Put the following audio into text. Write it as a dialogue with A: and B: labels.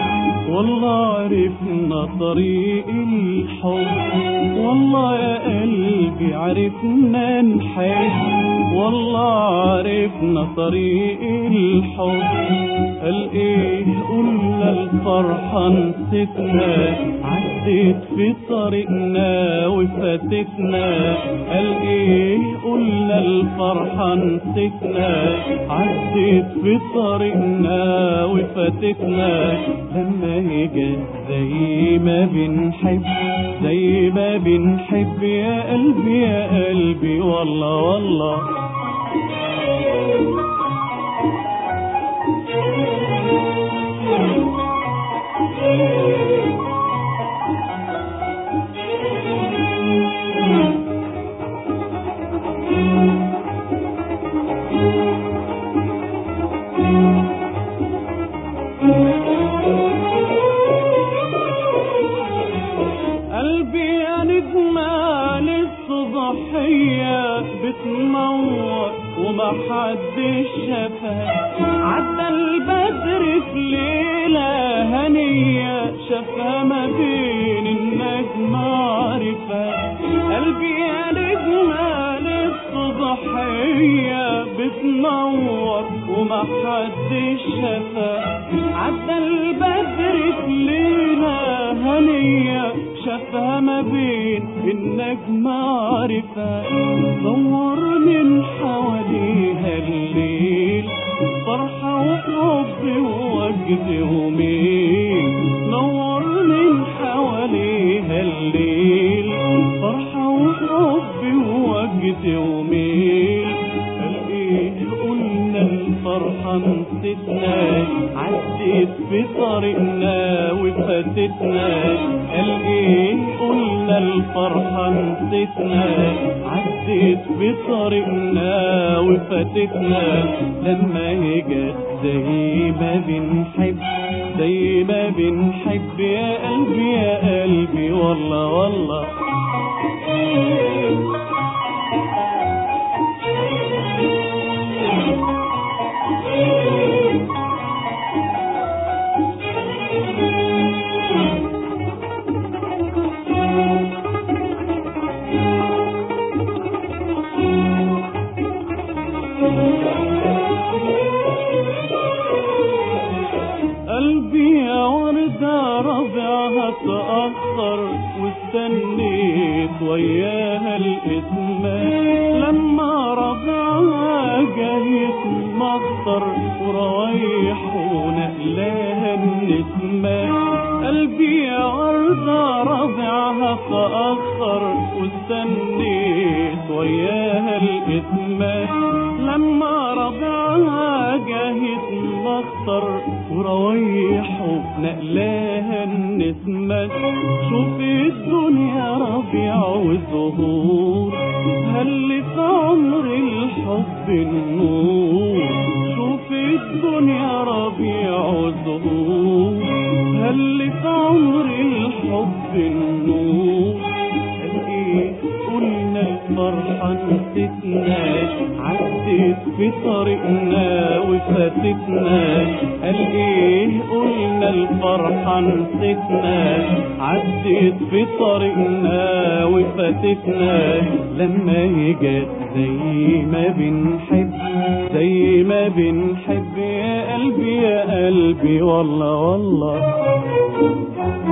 A: والله عرفنا طريق الحب والله يا قلبي عرفنا نحب والله عرفنا طريق الحب قال ايه قلنا الفرحة نسيتنا عدت في طريقنا وفاتتنا قال ايه قلنا الفرحة نسيتنا عدت في طريقنا وفاتتنا لما هي زي ما بنحب زي ما بنحب يا قلبي يا قلبي والله والله قلبي يا نجمة للصبحية بتنور وما حدش شافها عدى البدر في ليلة هنية شافها ما بين النجم عارفة قلبي يا نجمة للصبحية بتنور وما حدش شافها عدى البدر في ليلة هنية شافها ما بين النجم عارفة دور من حواليها الليل فرحة وحب ووجد وميل نور من حواليها الليل فرحة وحب ووجد وميل قال ايه قلنا الفرحة نسيتنا عدت في طريقنا وفاتتنا قال ايه قلنا الفرحة نسيتنا عدت في طريقنا وفاتتنا لما هي جت زي ما بنحب زي ما بنحب يا قلبي يا قلبي والله والله قلبي يا وردة ربعها تأخر واستنيت وياها الإتمام لما ربعها جايت مخطر وروايح ونقلاها النسمة قلبي يا وردة ربعها تأخر واستنيت وياها الإتمام لما ربعها جاهت مخطر وروايح نقلاها النسمة شوف الدنيا ربيع وزهور هل في عمر الحب النور شوف الدنيا ربيع وزهور هل في عمر الحب النور قال ايه قلنا الفرحة نسيتنا عدت في طريقنا وفاتتنا قال ايه قلنا الفرحة نسيتنا عدت في طريقنا وفاتتنا لما هي جت زي ما بنحب زي ما بنحب يا قلبي يا قلبي والله والله